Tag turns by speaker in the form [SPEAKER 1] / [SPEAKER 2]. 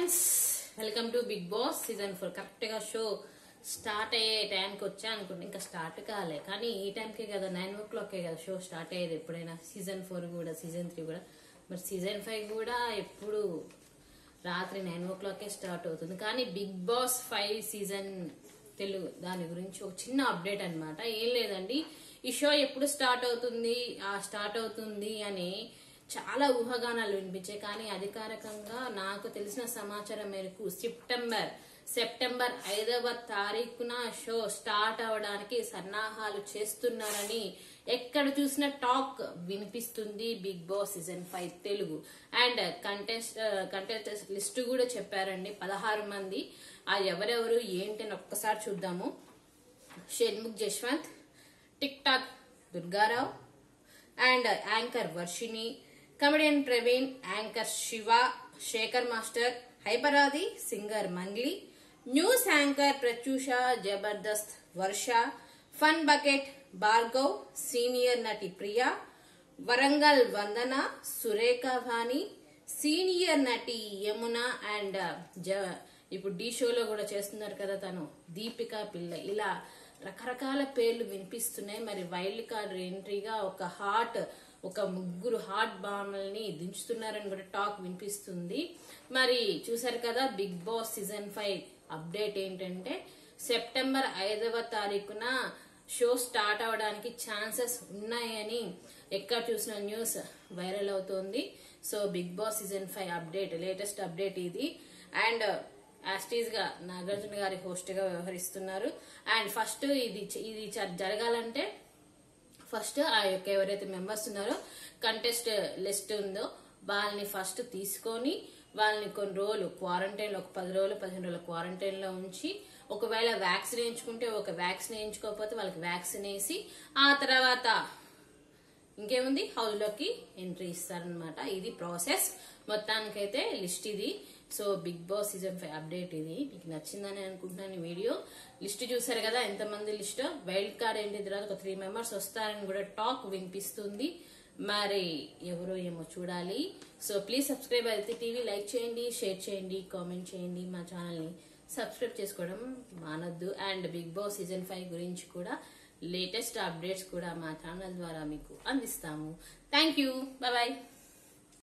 [SPEAKER 1] friends welcome to Bigg Boss season four correct గా show start అయ్యే టైంకి వచ్చా అనుకుంటే ఇంకా స్టార్ట్ కాలే కానీ ఈ టైంకే కదా నైన్ ఓ క్లాక్కే కదా షో స్టార్ట్ అయ్యేది ఎప్పుడైనా సీజన్ ఫోర్ కూడా సీజన్ త్రీ కూడా మరి సీజన్ ఫైవ్ కూడా ఎప్పుడు రాత్రి నైన్ ఓ క్లాక్కే స్టార్ట్ అవుతుంది కానీ Bigg Boss five season Telugu దాని గురించి ఒక చిన్న అప్డేట్ అన్నమాట ఏం లేదండి ఈ షో ఎప్పుడు స్టార్ట్ అవుతుంది ఆ స్టార్ట్ అవుతుంది అని చాలా ఊహాగానాలు వినిపించాయి కానీ అధికారికంగా నాకు తెలిసిన సమాచారం మేరకు సెప్టెంబర్ సెప్టెంబర్ ఐదవ తారీఖున షో స్టార్ట్ అవడానికి సన్నాహాలు చేస్తున్నారని ఎక్కడ చూసిన టాక్ వినిపిస్తుంది Bigg Boss season five Telugu and contest contestant list కూడా చెప్పారండి పదహారు మంది ఆ ఎవరెవరు ఏంటి అని ఒక్కసారి చూద్దాము Shanmukh Jaswanth TikTok Durgarao and anchor Varshini comedian Praveen anchor Shiva Shekhar master హైపరాది singer Mangli news anchor Pratyusha Jabardasth Varsha fun bucket Bhargav senior నటి ప్రియా వరంగల్ వందన సురేఖ వాణి సీనియర్ నటి యమున అండ్ జ ఇప్పుడు డీ షోలో కూడా చేస్తున్నారు కదా తను దీపిక పిల్ల ఇలా రకరకాల పేర్లు వినిపిస్తున్నాయి మరి వైల్డ్ కార్డ్ ఎంట్రీగా ఒక హాట్ ఒక ముగ్గురు హాట్ బామల్ని దించుతున్నారని కూడా టాక్ వినిపిస్తుంది మరి చూసారు కదా Bigg Boss season five update ఏంటంటే సెప్టెంబర్ ఐదవ తారీఖున షో స్టార్ట్ అవడానికి ఛాన్సెస్ ఉన్నాయని ఎక్కడ చూసిన న్యూస్ వైరల్ అవుతోంది so Bigg Boss season five update latest update ఇది అండ్ యాస్టీజ్ గా నాగార్జున గారి హోస్ట్ గా వ్యవహరిస్తున్నారు అండ్ ఫస్ట్ ఇది ఇది చ- జరగాలంటే ఫస్ట్ ఆ యొక్క ఎవరైతే మెంబర్స్ ఉన్నారో కంటెస్ట్ లిస్ట్ ఉందో వాళ్ళని ఫస్ట్ తీసుకొని వాళ్ళని కొన్ని రోజులు క్వారంటైన్ ఒక పది రోజులు పదిహేను రోజులు క్వారంటైన్ లో ఉంచి ఒకవేళ వ్యాక్సిన్ వేయించుకుంటే ఒక వ్యాక్సిన్ వేయించుకోకపోతే వాళ్ళకి వ్యాక్సిన్ వేసి ఆ తర్వాత ఇంకేముంది హౌస్ లోకి ఎంట్రీ ఇస్తారనమాట ఇది ప్రాసెస్ మొత్తానికైతే లిస్ట్ ఇది so Bigg Boss season five update ఇది మీకు నచ్చిందని అనుకుంటున్నాను ఈ వీడియో లిస్ట్ చూసారు కదా ఎంతమంది లిస్ట్ వైల్డ్ కార్డ్ ఏంటి తర్వాత ఒక త్రీ మెంబర్స్ వస్తారని కూడా టాక్ వినిపిస్తుంది మరి ఎవరో ఏమో చూడాలి సో ప్లీజ్ సబ్స్క్రైబ్ అయితే టీవీ లైక్ చేయండి షేర్ చేయండి కామెంట్ చేయండి మా ఛానల్ని సబ్స్క్రైబ్ చేసుకోవడం మానొద్దు and Bigg Boss season five గురించి కూడా లేటెస్ట్ అప్డేట్స్ కూడా మా ఛానల్ ద్వారా మీకు అందిస్తాము థ్యాంక్ యూ బాయ్